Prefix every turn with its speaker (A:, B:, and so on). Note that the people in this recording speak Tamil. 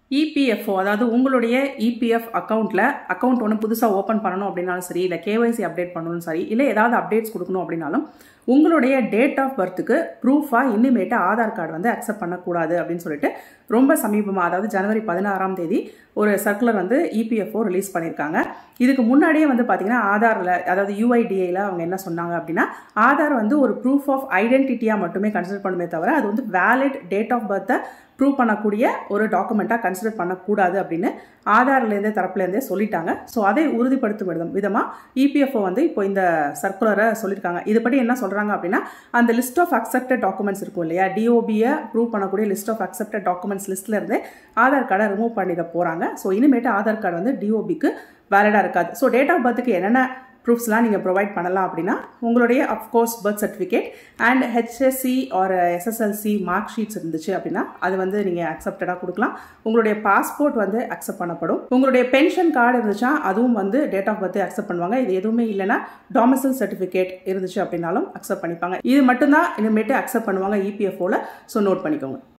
A: இபிஎஃப்ஓ அதாவது உங்களுடைய இபிஎஃப் அக்கௌண்ட்டில் அக்கௌண்ட் ஒன்று புதுசாக ஓப்பன் பண்ணணும் அப்படின்னாலும் சரி இல்லை கேஒய்சி அப்டேட் பண்ணணும் சரி இல்லை ஏதாவது அப்டேட்ஸ் கொடுக்கணும் அப்படின்னாலும் உங்களுடைய டேட் ஆஃப் பர்த்துக்கு ப்ரூஃபாக இனிமேட்டு ஆதார் கார்டு வந்து அக்செப்ட் பண்ணக்கூடாது அப்படின்னு சொல்லிட்டு ரொம்ப சமீபமாக அதாவது ஜனவரி பதினாறாம் தேதி ஒரு சர்க்குலர் வந்து இபிஎஃப்ஓ ரிலீஸ் பண்ணியிருக்காங்க இதுக்கு முன்னாடியே வந்து பார்த்தீங்கன்னா ஆதாரில் அதாவது யூஐடிஏல அவங்க என்ன சொன்னாங்க அப்படின்னா ஆதார் வந்து ஒரு ப்ரூஃப் ஆஃப் ஐடென்டிட்டியாக மட்டுமே கன்சிடர் பண்ணுமே தவிர அது வந்து வேலிட் டேட் ஆஃப் பர்த்தை ப்ரூவ் பண்ணக்கூடிய ஒரு டாக்குமெண்ட்டாக கன்சிடர் பண்ணக்கூடாது அப்படின்னு ஆதார்லேருந்தே தரப்புலேருந்தே சொல்லிட்டாங்க ஸோ அதை உறுதிப்படுத்தும் விதம் விதமாக இபிஎஃப்ஓ வந்து இப்போ இந்த சர்க்குலரை சொல்லியிருக்காங்க இதுபடி என்ன சொல்கிறாங்க அப்படின்னா அந்த லிஸ்ட் ஆஃப் அக்செப்டட் டாக்குமெண்ட்ஸ் இருக்கும் இல்லையா டிஓபியை ப்ரூவ் பண்ணக்கூடிய லிஸ்ட் ஆஃப் அக்செப்டட் டாக்குமெண்ட்ஸ் லிஸ்ட்லேருந்து ஆதார் கார்டை ரிமூவ் பண்ணிட போகிறாங்க ஸோ இனிமேட்டு ஆதார் கார்டு வந்து டிஓபிக்கு வேலிடாக இருக்காது ஸோ டேட் ஆஃப் பர்த்துக்கு என்னென்ன ப்ரூஃப்ஸ்லாம் நீங்கள் ப்ரொவைட் பண்ணலாம் அப்படின்னா உங்களுடைய of course birth certificate and HSC or SSLC mark sheets இருந்துச்சு அப்படின்னா அது வந்து நீங்கள் அக்செப்டடாக கொடுக்கலாம் உங்களுடைய பாஸ்போர்ட் வந்து அக்செப்ட் பண்ணப்படும் உங்களுடைய பென்ஷன் கார்டு இருந்துச்சா அதுவும் வந்து டேட் ஆஃப் பர்த் அக்செப்ட் பண்ணுவாங்க இது எதுவுமே இல்லைன்னா டாமிசல் சர்டிஃபிகேட் இருந்துச்சு அப்படின்னாலும் அக்செப்ட் பண்ணிப்பாங்க இது மட்டும்தான் இனிமேட்டு அக்செப்ட் பண்ணுவாங்க இபிஎஃப்ஓவில் ஸோ நோட் பண்ணிக்கோங்க